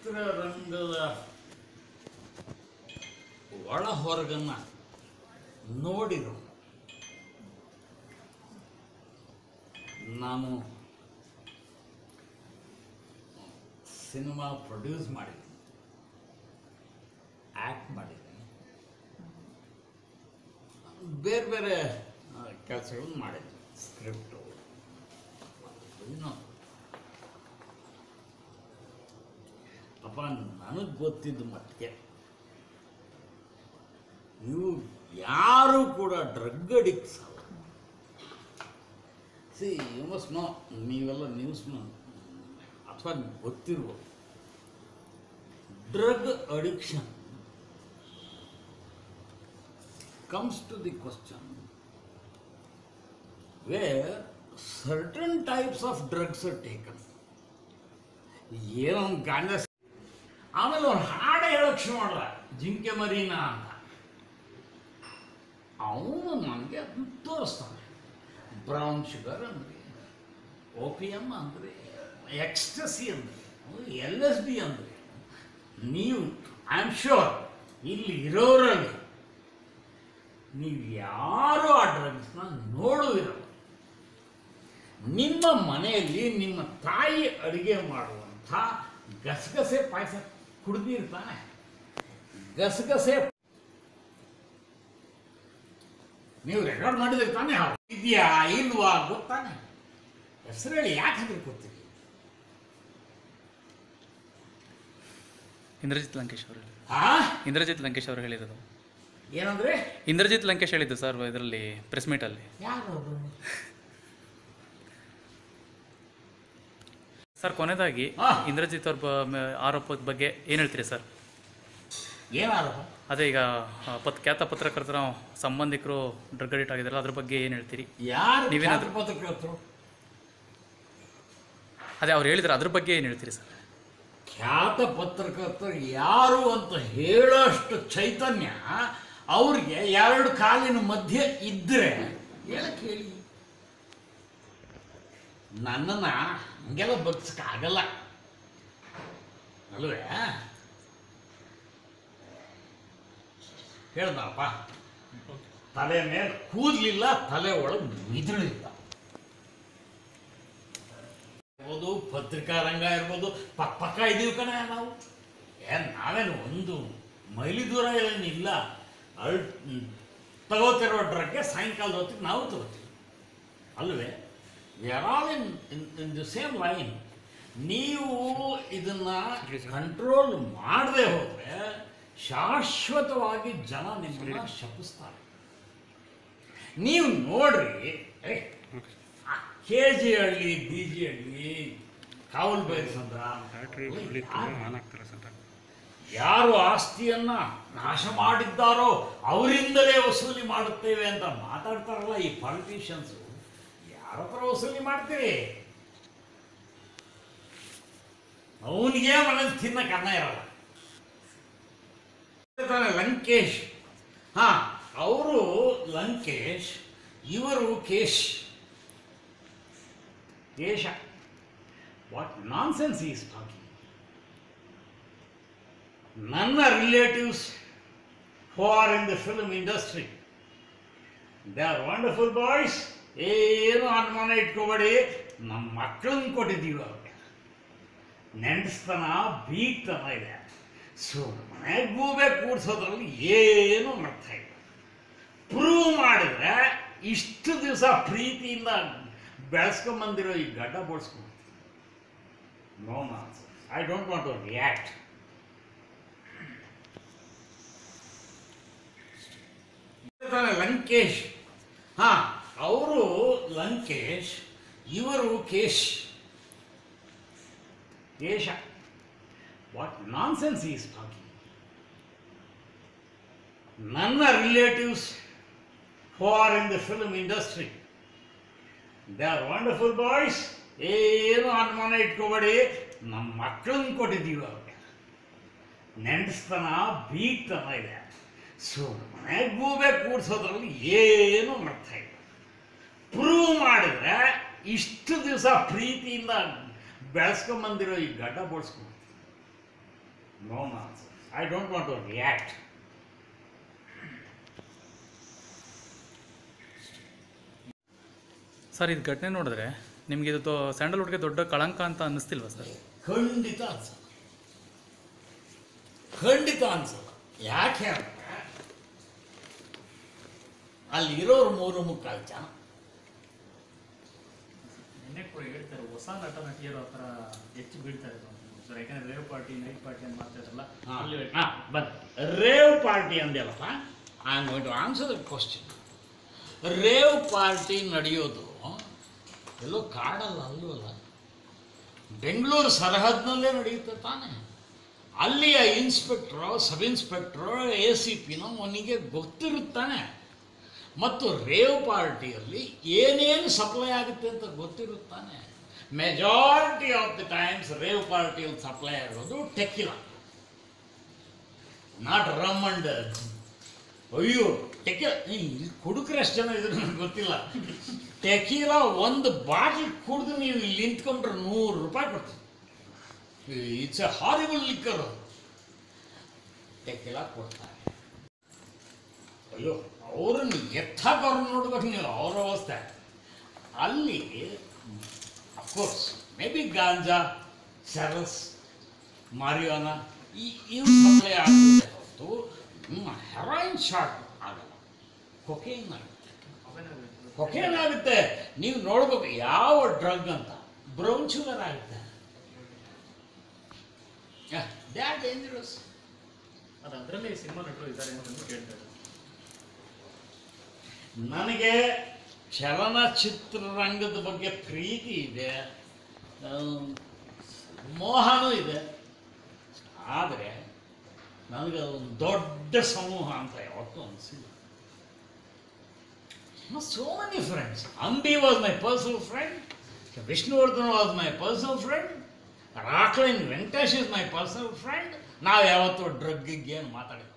ಚಿತ್ರರಂಗದ ಒಳ ಹೊರಗನ್ನ ನೋಡಿರು ನಾನು ಸಿನಿಮಾ ಪ್ರೊಡ್ಯೂಸ್ ಮಾಡಿದ್ದೀನಿ ಆ್ಯಕ್ಟ್ ಮಾಡಿದ್ದೀನಿ ಬೇರೆ ಬೇರೆ ಕೆಲಸಗಳನ್ನು ಮಾಡಿದ್ದೀನಿ ಸ್ಕ್ರಿಪ್ಟು ಇನ್ನೊಂದು ಅಪ್ಪ ನನಗೆ ಗೊತ್ತಿದ್ದ ಮಟ್ಟಿಗೆ ನೀವು ಯಾರು ಕೂಡ ಡ್ರಗ್ ಅಡಿಕ್ಟ್ಸ್ ಅಲ್ಲ ಸಿ ಯು ಮಸ್ಟ್ ನೋ ನೀವೆಲ್ಲ ನ್ಯೂಸ್ ಅಥವಾ ನಿಮ್ಗೆ ಗೊತ್ತಿರ್ಬೋದು drug addiction comes to the question where certain types of drugs are taken. ಏನೋ ಒಂದು ಗಾಂಜಾ ಆಮೇಲೆ ಅವ್ರು ಹಾಡು ಹೇಳೋಕೆ ಶುರು ಮಾಡ್ದ ಜಿಂಕೆ ಮರೀನಾ ಅಂತ ಅವನು ನನಗೆ ಅದನ್ನ ತೋರಿಸ್ತಾನೆ ಬ್ರೌನ್ ಶುಗರ್ ಅಂದ್ರಿ ಓಪಿಯಮ್ ಅಂದ್ರಿ ಎಕ್ಸ್ಟಸಿ ಅಂದ್ರಿ ಎಲ್ ಎಸ್ ಬಿ ಅಂದ್ರಿ ನೀವು ಐ ಆಮ್ ಶ್ಯೂರ್ ಇಲ್ಲಿ ಇರೋರಲ್ಲಿ ನೀವು ಯಾರು ಆ ಡ್ರಗ್ಸ್ನ ನೋಡುವಿರಲ್ಲ ನಿಮ್ಮ ಮನೆಯಲ್ಲಿ ನಿಮ್ಮ ತಾಯಿ ಅಡುಗೆ ಮಾಡುವಂಥ ಗಸಗಸೆ ಪಾಯಸ ಕುಡ್ದಿರ್ತಾನೆ ಗಸಗಸೆ ನೀವು ರೆಕಾರ್ಡ್ ಮಾಡಿದ್ರೆ ತಾನೇ ಹೌದು ಇದೆಯಾ ಇಲ್ವಾ ಗೊತ್ತಾನೆ ಹೆಸರು ಹೇಳಿ ಯಾಕೆ ಹೆದರ್ಕೊತೀರಿ ಇಂದ್ರಜಿತ್ ಲಂಕೇಶ್ ಅವರು ಹೇಳಿದ್ದು ಆ ಇಂದ್ರಜಿತ್ ಲಂಕೇಶ್ ಅವರು ಹೇಳಿರೋದು ಏನಂದ್ರೆ ಇಂದ್ರಜಿತ್ ಲಂಕೇಶ್ ಹೇಳಿದ್ದು ಸರ್ ಇದರಲ್ಲಿ ಪ್ರೆಸ್ ಮೀಟಲ್ಲಿ ಯಾರು ಅದು? ಸರ್ ಕೊನೆಯದಾಗಿ ಹಾ. ಇಂದ್ರಜಿತ್ ಅವ್ರ ಬ- ಮ- ಆರೋಪದ ಬಗ್ಗೆ ಏನು ಹೇಳ್ತೀರಿ ಸರ್ ಏನಾರು ಅದೇ ಈಗ ಆ, ಪತ್ ಖ್ಯಾತ ಪತ್ರಕರ್ತರ ಸಂಬಂಧಿಕರು ಡ್ರಗ್ ಅಡಿಕ್ಟ್ ಆಗಿದಾರಲ್ಲ ಅದ್ರ ಬಗ್ಗೆ ಏನು ಹೇಳ್ತೀರಿ ಯಾರು ನೀವೇನಾದ್ರು- ಖ್ಯಾತ ಪತ್ರಕರ್ತರು ಅದೇ ಅವ್ರು ಹೇಳಿದ್ರೆ ಅದ್ರ ಬಗ್ಗೆ ಏನು ಹೇಳ್ತೀರಿ ಸರ್ ಖ್ಯಾತ ಪತ್ರಕರ್ತರು ಯಾರು ಅಂತ ಹೇಳೋಷ್ಟು ಚೈತನ್ಯ ಅವ್ರಿಗೆ ಎರಡು ಕಾಲಿನ ಮಧ್ಯೆ ಇದ್ದರೆ ಹೇಳಕ್ಕೆ ಹೇಳಿ ನನ್ನನ್ನು ಹಂಗೆಲ್ಲ ಬಗ್ಸಕ್ಕಾಗಲ್ಲ ಅಲ್ವೇ ಹೇಳ್ದಪ್ಪ ತಲೆ ಮೇಲೆ ಕೂದಲಿಲ್ಲ ತಲೆ ಒಳಗೆ ಮಿದುಳಿಲ್ಲ ಇರ್ಬೋದು ಪತ್ರಿಕಾ ರಂಗ ಇರ್ಬೋದು ಪಕ್ಕ ಪಕ್ಕ ಇದೀವಿ ಕಣ ನಾವು ಏನ್ ನಾವೇನು ಒಂದು ಮೈಲಿ ದೂರ ಏನಿಲ್ಲ ಅಳ್ ತಗೋತಿರೋ ಡ್ರಗ್ಗೆ ಸಾಯಂಕಾಲದ ಹೊತ್ತಿಗೆ ನಾವು ತಗೋತೀವಿ ಅಲ್ವೇ we are all in in the same line ನೀವು ಇದನ್ನ ಕಂಟ್ರೋಲ್ ಮಾಡದೆ ಹೋದ್ರೆ ಶಾಶ್ವತವಾಗಿ ಜನ ನಿಮ್ಮನ್ನ ಶಪಿಸ್ತಾರೆ ನೀವು ನೋಡ್ರಿ K G Halli B G Halli Kaval ಬೈಲ್ಸಂದ್ರ ಯಾರು ಆಸ್ತಿಯನ್ನ ನಾಶ ಮಾಡಿದ್ದಾರೋ ಅವರಿಂದಲೇ ವಸೂಲಿ ಮಾಡುತ್ತೇವೆ ಅಂತ ಮಾತಾಡ್ತಾರಲ್ಲ ಈ ಪಾಲಿಟಿಷಿಯನ್ಸು ಯಾರ ಹತ್ರ ವಸೂಲಿ ಮಾಡ್ತೀರಿ ಅವನಿಗೆ ಮನೇಲಿ ತಿನ್ನಕ್ಕೆ ಅನ್ನ ಇರಲ್ಲ ತಾನೆ ಲಂಕೇಶ್ ಹಾ ಅವರು ಲಂಕೇಶ್ ಇವರು ಕೇಶ್ ಕೇಶ what nonsense is talking ನನ್ನ relatives who are in the film industry they are wonderful boys ಏನು ಅನುಮಾನ ಇಟ್ಕೋಬೇಡಿ ನಮ್ಮ ಮಕ್ಕಳನ್ನ ಕೊಟ್ಟಿದ್ದೀವಿ ಅವ್ರಿಗೆ ನೆಂಟಸ್ತನ ಬೀಗ್ತನ ಇದೆ ಸುಮ್ಮನೆ ಗೂಬೆ ಕೂಡ್ಸೋದ್ರಲ್ಲಿ ಏನು ಅರ್ಥ ಇಲ್ಲ ಪ್ರೂವ್ ಮಾಡಿದ್ರೆ ಇಷ್ಟು ದಿವಸ ಪ್ರೀತಿಯಿಂದ ಬೆಳೆಸ್ಕೊಂಬಂದಿರೋ ಈ ಗಡ್ಡ ಬೋಡ್ಸ್ಕೊಂಡು no nonsense I don't want to react ತಾನೆ ಲಂಕೇಶ್ ಹಾ ಅವರು ಲಂಕೇಶ್ ಇವರು ಕೇಶ್ ಕೇಶ what nonsense is talking ನನ್ನ relatives who are in the film industry they are wonderful boys ಏನು ಅನುಮಾನ ಇಟ್ಕೋಬೇಡಿ ನಮ್ಮ ಮಕ್ಕಳನ್ನ ಕೊಟ್ಟಿದ್ದೀವಿ ಅವ್ರಿಗೆ ನೆಂಟಸ್ತನ ಬೀಗ್ತನ ಇದೆ ಸುಮ್ಮನೆ ಗೂಬೆ ಕೂಡ್ಸೋದ್ರಲ್ಲಿ ಏನು ಅರ್ಥ ಇಲ್ಲ ಪ್ರೂವ್ ಮಾಡಿದ್ರೆ ಇಷ್ಟು ದಿವಸ ಪ್ರೀತಿಯಿಂದ ಬೆಳೆಸ್ಕೊಂಬಂದಿರೋ ಈ ಗಡ್ಡ ಬೋಡ್ಸ್ಕೊಂಡು no nonsense I don't want to react sir ಇದು ಘಟನೆ ನೋಡಿದ್ರೆ ನಿಮಗೆ ಇದು ದೊ- ಸ್ಯಾಂಡಲ್ವುಡ್ಗೆ ದೊಡ್ಡ ಕಳಂಕ ಅಂತ ಅನ್ನಿಸ್ತಿಲ್ವಾ ಸರ್ ಖಂಡಿತ ಅನ್ಸಲ್ಲ ಖಂಡಿತ ಅನ್ಸಲ್ಲ ಯಾಕೆ ಅಂದ್ರೆ ಅಲ್ಲಿರೋರು ಮೂರು ಮುಕ್ಕಾಲು ಜನ ನಿನ್ನೆ ಕೂಡ ಹೇಳ್ತಾರೆ ಹೊಸ ನಟ ನಟಿಯರು ಆ ಥರ ಹೆಚ್ಚು ಬೀಳ್ತಾ ಇದ್ರು ಸರ್ ಯಾಕಂದ್ರೆ ರೇವ್ ಪಾರ್ಟಿ ನೈಟ್ ಪಾರ್ಟಿ ಅಂತ ಮಾಡ್ತಾ ಹಾ, ಬಟ್ ರೇವ್ ಪಾರ್ಟಿ ಅಂದ್ಯಲ್ಲಪ್ಪ I am going to answer the question rave party ನಡೆಯೋದು ಎಲ್ಲೋ ಕಾಡಲ್ಲ ಅಲ್ವಲ್ಲ ಬೆಂಗಳೂರು ಸರಹದ್ನಲ್ಲೇ ನಡೆಯುತ್ತೆ ತಾನೆ ಅಲ್ಲಿಯ ಇನ್ಸ್ಪೆಕ್ಟ್ರೋ ಸಬ್ ಇನ್ಸ್ಪೆಕ್ಟ್ರೋ ಎ ಸಿ ಪಿನೋ ಅವನಿಗೆ ಗೊತ್ತಿರುತ್ತಾನೆ ಮತ್ತು ರೇವ್ ಪಾರ್ಟಿಯಲ್ಲಿ ಏನೇನು ಸಪ್ಲೈ ಆಗುತ್ತೆ ಅಂತ ಗೊತ್ತಿರುತ್ತಾನೆ majority of the times rave ಪಾರ್ಟಿಯಲ್ಲಿ ಸಪ್ಲೈ ಆಗೋದು ಟೆಕ್ಕಿಲ ನಾಟ್ ರಮ್ ಅಂಡ್ ಅಯ್ಯೋ ಟೆಕಿಲ ಇಲ್ಲಿ ಕುಡುಕರು ಎಷ್ಟು ಜನ ಇದ್ರು ನನಗೆ ಗೊತ್ತಿಲ್ಲ ಟೆಕೀಲ ಒಂದು ಬಾಟ್ಲ್ ಕುಡಿದು ನೀವು ಇಲ್ಲಿ ನಿಂತ್ಕೊಂಡ್ರೆ ನೂರು ರೂಪಾಯಿ ಕೊಡ್ತೀವಿ it's a horrible liquor tequila ಕೊಡ್ತಾರೆ ಅಯ್ಯೋ ಅವ್ರನ್ನ ಎತ್ತಾಗ ಅವ್ರನ್ನ ನೋಡ್ಬೇಕು ನೀವು ಅವ್ರ ಅವಸ್ಥೆ ಅಲ್ಲಿ ಅಫ್ಕೋರ್ಸ್ ಮೇ ಬಿ ಗಾಂಜಾ ಸೆರಸ್ ಮಾರಿಯೋನ ಈ ಇವು ಸಪ್ಲೈ ಆಗ್ತದೆ ಹೊರತು ಹೆರಾಯಿನ್ ಶಾಟ್ ಆಗಲ್ಲ ಕೊಕೇನ್ ಆಗುತ್ತೆ ಕೊಕೇನ್ ಆಗುತ್ತೆ ನೀವು ನೋಡ್ಬೇಕು ಯಾವ ಡ್ರಗ್ ಅಂತ ಬ್ರೌನ್ ಶುಗರ್ ಆಗುತ್ತೆ ದ್ಯಾಟ್ ಡೇಂಜರಸ್ ಅದು ಅದರಲ್ಲಿ ಸಿನಿಮಾ ನಟರು ಇದ್ದಾರೆ ಅಂತ ಕೇಳ್ತಾ ಇದ್ದಾರೆ ನನಗೆ ಚಲನಚಿತ್ರರಂಗದ ಬಗ್ಗೆ ಪ್ರೀತಿ ಇದೆ ಆಮ್, ಮೋಹನೂ ಇದೆ ಆದರೆ ನನಗೆ ಅದೊಂದು ದೊಡ್ಡ ಸಮೂಹ ಅಂತ ಯಾವತ್ತೂ ಅನಿಸಿಲ್ಲ so many friends Ambi was my personal friend Vishnuvardhan was my personal friend Rockline Venkatesh is my personal friend ನಾವು ಯಾವತ್ತೂ ಡ್ರಗ್ಗಿಗೆ ಏನು ಮಾತಾಡ್ತೀವಿ